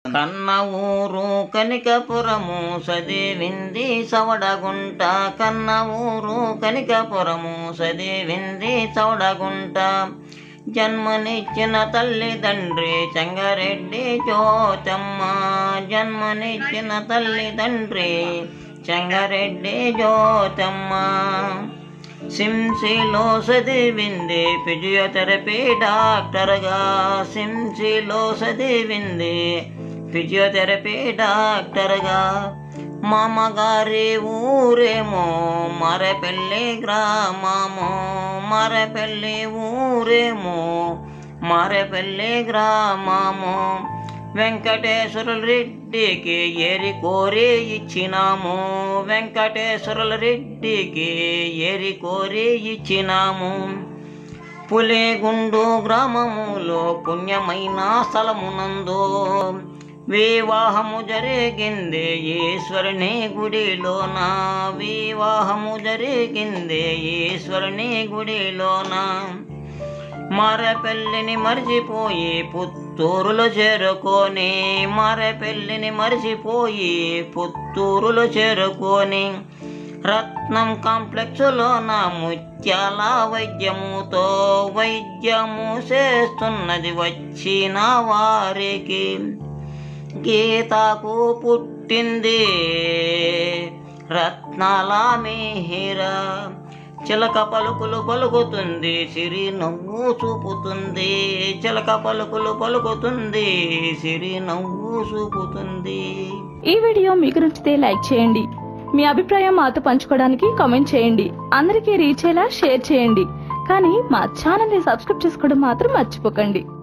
కన్న ఊరు కనికపురము సదేవింది సవడగుంట కన్న ఊరు కనికపురము సదేవింది సవడగుంట జన్మనిచ్చిన తల్లిదండ్రి చెంగారెడ్డి జ్యోతమ్మ జన్మనిచ్చిన తల్లిదండ్రి చెంగారెడ్డి జ్యోతమ్మ సిమ్సిలో చదివింది ఫిజియోథెరపీ డాక్టర్గా సిమ్సిలో చదివింది ఫిజియోథెరపీ డాక్టర్గా మామగారి ఊరేమో మరపెల్లి గ్రామము మరపెల్లి ఊరేమో మరపెల్లి గ్రామము వెంకటేశ్వరుల రెడ్డికి ఏరి కోరి ఇచ్చినాము వెంకటేశ్వరుల రెడ్డికి ఏరి కోరి ఇచ్చినాము పులిగుండు గ్రామములో పుణ్యమైన స్థలమునందు వివాహము జరిగింది ఈశ్వరుని గుడిలోన వివాహము జరిగింది ఈశ్వరుని గుడిలోన మరపెల్లిని మరిచిపోయి పుత్తూరులో చేరుకొని మరపెల్లిని మరిచిపోయి పుత్తూరులో చేరుకొని రత్నం కాంప్లెక్స్లో నా ముత్యాల వైద్యముతో వైద్యము చేస్తున్నది వచ్చిన వారికి గీతకు పుట్టింది రత్నాల మిహిర చిలక పలుకులు పలుకుతుంది సిరి నవ్వు చూపుతుంది చిలక పలుకులు పలుకుతుంది సిరి నవ్వు చూపుతుంది ఈ వీడియో మీకు నచ్చితే లైక్ చేయండి మీ అభిప్రాయం మాతో పంచుకోవడానికి కామెంట్ చేయండి అందరికీ రీచ్ అయ్యేలా షేర్ చేయండి కానీ మా ఛానల్ ని సబ్స్క్రైబ్ చేసుకోవడం మాత్రం మర్చిపోకండి